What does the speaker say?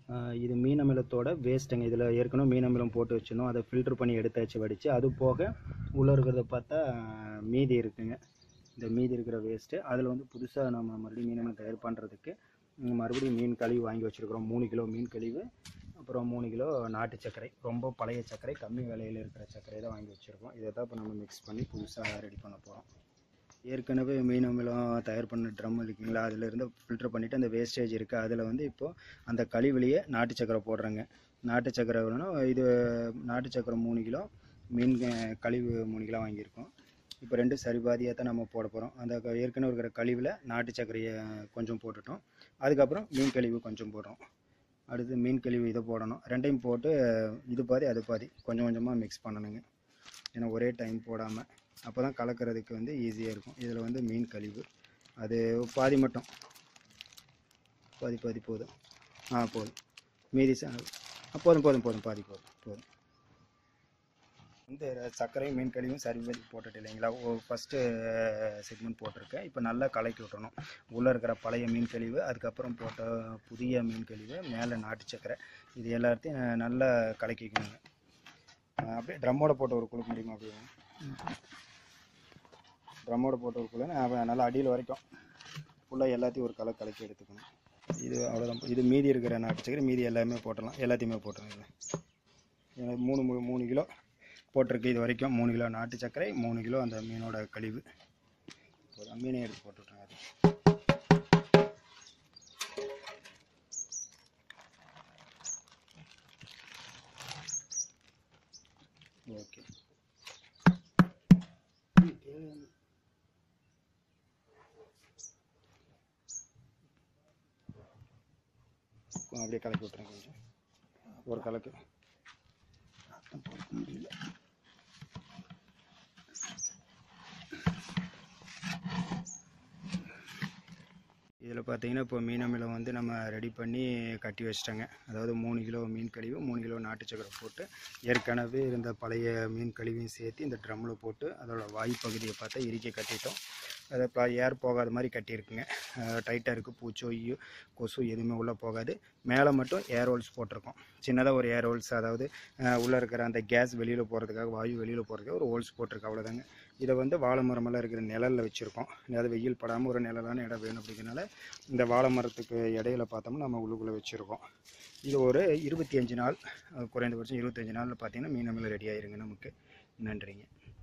ஆஹ் இது மீன் அமிலத்தோட வேஸ்ட்டுங்க இதில் ஏற்கனவே மீன் அமிலம் போட்டு வச்சிருந்தோம் அதை ஃபில்டர் பண்ணி எடுத்தாச்சு வடித்து அது போக உள்ளே இருக்கிறத பார்த்தா ஆஹ் மீதி இருக்குங்க இந்த மீதி இருக்கிற வேஸ்ட்டு அதில் வந்து புதுசாக நம்ம மறுபடியும் மீன் அமிலம் தயார் பண்ணுறதுக்கு ம், மறுபடியும் மீன் கழிவு வாங்கி வச்சுருக்கிறோம் மூணு கிலோ மீன் கழிவு அப்புறம் மூணு கிலோ நாட்டு சர்க்கரை ரொம்ப பழைய சர்க்கரை கம்மி விலையில் இருக்கிற சர்க்கரை தான் வாங்கி வச்சுருக்கோம் இதை தான் இப்போ நம்ம மிக்ஸ் பண்ணி புதுசாக ரெடி பண்ண போகிறோம் ஏற்கனவே மீன் அமிலம் தயார் பண்ண ட்ரம் இருக்குங்களா அதிலிருந்து ஃபில்டர் பண்ணிவிட்டு அந்த வேஸ்டேஜ் இருக்குது அதில் வந்து இப்போது அந்த கழிவுலையே நாட்டு சக்கரை போடுறேங்க நாட்டு சக்கரை வேணும்னா இது நாட்டு சக்கரை மூணு கிலோ மீன் க- கழிவு மூணு கிலோ வாங்கியிருக்கோம் இப்போ ரெண்டும் சரிபாதியாக தான் நம்ம போட போகிறோம் அந்த க- ஏற்கனவே இருக்கிற கழிவில் நாட்டு சர்க்கரையை கொஞ்சம் போட்டுட்டோம் அதுக்கப்புறம் மீன் கழிவு கொஞ்சம் போடுறோம் அடுத்து மீன் கழிவு இதை போடணும் ரெண்டையும் போட்டு இது பாதி அது பாதி கொஞ்சம் கொஞ்சமாக மிக்ஸ் பண்ணணுங்க ஏன்னா ஒரே டைம் போடாமல் அப்போ தான் கலக்கிறதுக்கு வந்து ஈஸியாக இருக்கும் இதில் வந்து மீன் கழிவு அது பாதி மட்டும் பாதி பாதி போதும் ஆ போதும் மீதி ச- ஆ, போதும் போதும் போதும் பாதி போதும் போதும் இந்த சர்க்கரையும் மீன் கழிவும் சரி பண்ணி போட்டுட்டு இல்லைங்களா ஓ ஃபஸ்ட்டு செக்மெண்ட் போட்டிருக்கேன் இப்போ நல்லா கலக்கி விட்டணும் உள்ளே இருக்கிற பழைய மீன் கழிவு அதுக்கப்புறம் போட்ட புதிய மீன் கழிவு மேலே நாட்டு சர்க்கரை இது எல்லாத்தையும் நல்லா கலக்கிக்கணுங்க ஆ, அப்படியே ட்ரம்மோட போட்டு ஒரு குழுக்க முடியுமா அப்படியே ட்ரம்மோட போட்டு ஒரு குழு நல்லா அடியில் வரைக்கும் ஃபுல்லாக எல்லாத்தையும் ஒரு கலை கலக்கி எடுத்துக்கணும் இது அவ்வளோதான் இது மீதி இருக்கிற நாட்டு சக்கரை மீதி எல்லாமே போட்டுடலாம் எல்லாத்தையுமே போட்டுருங்க எனக்கு மூணு மூணு மூணு கிலோ போட்டிருக்கு இது வரைக்கும் மூணு கிலோ நாட்டு சர்க்கரை மூணு கிலோ அந்த மீனோட கழிவு போதும் மீனை எடுத்து போட்டு விட்ருங்க அது ஓகே அப்படியே கலக்கி விட்ருங்க கொஞ்சம் ஒரு கலக்கு முடியல இதில் பார்த்தீங்கன்னா இப்போ மீன் அமிலம் வந்து நம்ம ரெடி பண்ணி கட்டி வச்சிட்டோங்க அதாவது மூணு கிலோ மீன் கழிவு மூணு கிலோ நாட்டு சக்கரை போட்டு ஏற்கனவே இருந்த பழைய மீன் கழிவையும் சேர்த்து இந்த ட்ரம்மில் போட்டு அதோட வாய் பகுதியை பார்த்தா இறுக்கி கட்டிட்டோம் அதை இப்போ ஏர் போகாத மாதிரி கட்டியிருக்குங்க டைட்டாக இருக்குது பூச்சோ ஈயோ கொசு எதுவுமே உள்ளே போகாது மேலே மட்டும் ஏர் ஹோல்ஸ் போட்டிருக்கோம் சின்னதாக ஒரு ஏர் ஹோல்ஸ் அதாவது உள்ளே இருக்கிற அந்த கேஸ் வெளியில் போகிறதுக்காக வாயு வெளியில் போகிறதுக்காக ஒரு ஹோல்ஸ் போட்டிருக்கு அவ்வளோதாங்க இதை வந்து வாழை மரமெல்லாம் இருக்கிற நிழலில் வச்சுருக்கோம் அதாவது வெயில் படாமல் ஒரு நிழலான இடம் வேணும் அப்படிங்கிறனால இந்த வாழை மரத்துக்கு இடையில பார்த்தோம்னா நம்ம உள்ளுக்குள்ளே வச்சுருக்கோம் இது ஒரு இருபத்தி அஞ்சு நாள் அஹ் குறைந்தபட்சம் இருபத்தஞ்சு நாளில் பார்த்தீங்கன்னா மீன் அமிலம் ரெடி ஆயிருங்க நமக்கு நன்றிங்க